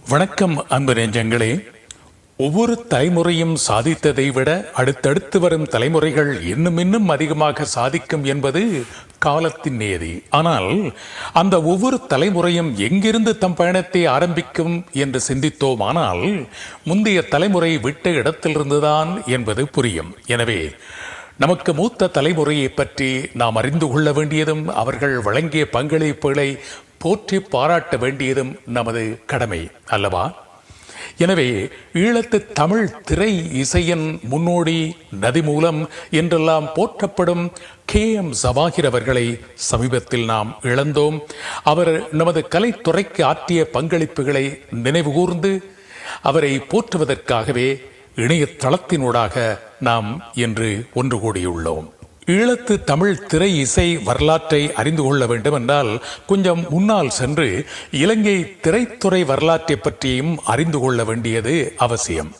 வணக்கம் அன்பு நெஞ்சங்களே ஒவ்வொரு தலைமுறையும் சாதித்ததை விட அடுத்தடுத்து வரும் தலைமுறைகள் இன்னும் இன்னும் அதிகமாக சாதிக்கும் என்பது காலத்தின் நியதி ஆனால் அந்த ஒவ்வொரு தலைமுறையும் எங்கிருந்து தம் பயணத்தை ஆரம்பிக்கும் என்று சிந்தித்தோமானால் முந்தைய தலைமுறை விட்ட இடத்திலிருந்துதான் என்பது புரியும் எனவே நமக்கு மூத்த தலைமுறையை பற்றி நாம் அறிந்து கொள்ள வேண்டியதும் அவர்கள் வழங்கிய பங்களிப்புகளை போற்றி பாராட்ட வேண்டியதும் நமது கடமை அல்லவா எனவே ஈழத்து தமிழ் திரை இசையின் முன்னோடி நதி மூலம் என்றெல்லாம் போற்றப்படும் கே எம் ஜவாகிர் அவர்களை சமீபத்தில் நாம் இழந்தோம் அவர் நமது கலைத்துறைக்கு ஆற்றிய பங்களிப்புகளை நினைவுகூர்ந்து அவரை போற்றுவதற்காகவே இணையதளத்தினூடாக நாம் இன்று ஒன்று கூடியுள்ளோம் ஈழத்து தமிழ் திரை இசை வரலாற்றை அறிந்து கொள்ள வேண்டும் என்றால் கொஞ்சம் முன்னால் சென்று இலங்கை திரைத்துறை வரலாற்றை பற்றியும் அறிந்து கொள்ள வேண்டியது அவசியம்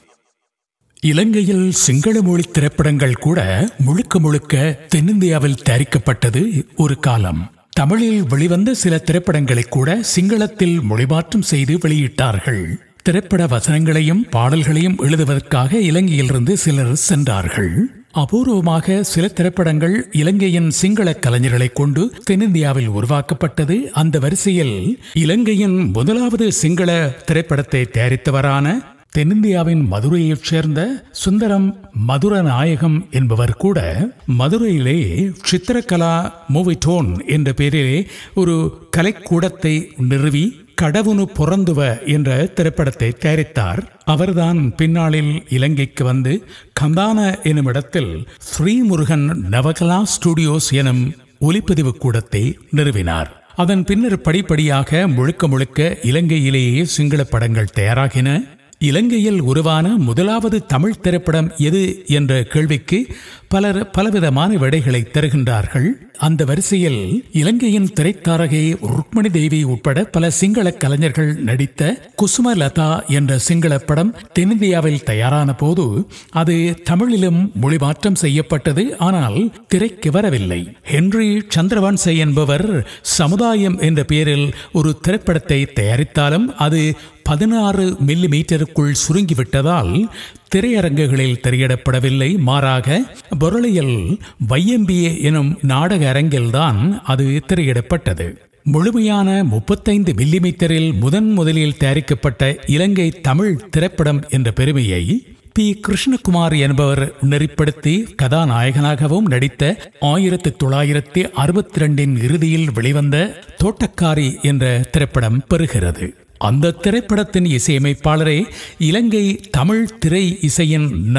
இலங்கையில் சிங்கள மொழி திரைப்படங்கள் கூட முழுக்க முழுக்க தென்னிந்தியாவில் தயாரிக்கப்பட்டது ஒரு காலம் தமிழில் வெளிவந்த சில திரைப்படங்களை கூட சிங்களத்தில் மொழிமாற்றம் செய்து வெளியிட்டார்கள் திரைப்பட வசனங்களையும் பாடல்களையும் எழுதுவதற்காக இலங்கையிலிருந்து சிலர் சென்றார்கள் அபூர்வமாக சில திரைப்படங்கள் இலங்கையின் சிங்கள கலைஞர்களை கொண்டு தென்னிந்தியாவில் உருவாக்கப்பட்டது அந்த வரிசையில் இலங்கையின் முதலாவது சிங்கள திரைப்படத்தை தயாரித்தவரான தென்னிந்தியாவின் மதுரையைச் சேர்ந்த சுந்தரம் மதுர நாயகம் என்பவர் கூட மதுரையிலே சித்திரகலா மூவிடோன் என்ற பெயரிலே ஒரு கலைக்கூடத்தை நிறுவி கடவுனு பொறந்துவ என்ற திரைப்படத்தை தயாரித்தார் அவர்தான் பின்னாளில் இலங்கைக்கு வந்து கந்தான எனும் இடத்தில் ஸ்ரீமுருகன் நவகலா ஸ்டுடியோஸ் எனும் ஒலிப்பதிவு கூடத்தை நிறுவினார் அதன் பின்னர் படிப்படியாக முழுக்க முழுக்க இலங்கையிலேயே சிங்கள படங்கள் தயாராகின இலங்கையில் உருவான முதலாவது தமிழ் திரைப்படம் எது என்ற கேள்விக்கு பலர் பலவிதமான விடைகளை தருகின்றார்கள் அந்த வரிசையில் இலங்கையின் திரைத்தாரகை ருக்மணி தேவி உட்பட பல சிங்கள கலைஞர்கள் நடித்த குசுமலதா என்ற சிங்கள படம் தென்னிந்தியாவில் தயாரான போது அது தமிழிலும் மொழிமாற்றம் செய்யப்பட்டது ஆனால் திரைக்கு வரவில்லை ஹென்றி சந்திரவன்சை என்பவர் சமுதாயம் என்ற பெயரில் ஒரு திரைப்படத்தை தயாரித்தாலும் அது பதினாறு மில்லி மீட்டருக்குள் சுருங்கிவிட்டதால் திரையரங்குகளில் திரையிடப்படவில்லை மாறாக பொருளையில் வையம்பிஏ எனும் நாடக அரங்கில்தான் அது திரையிடப்பட்டது முழுமையான முப்பத்தைந்து மில்லிமீட்டரில் முதன் முதலில் தயாரிக்கப்பட்ட இலங்கை தமிழ் திரைப்படம் என்ற பெருமையை பி கிருஷ்ணகுமார் என்பவர் நெறிப்படுத்தி கதாநாயகனாகவும் நடித்த ஆயிரத்தி தொள்ளாயிரத்தி அறுபத்தி ரெண்டின் இறுதியில் வெளிவந்த தோட்டக்காரி என்ற திரைப்படம் பெறுகிறது அந்த திரைப்படத்தின் இசையமைப்பாளரே இலங்கை தமிழ் திரை இசையின்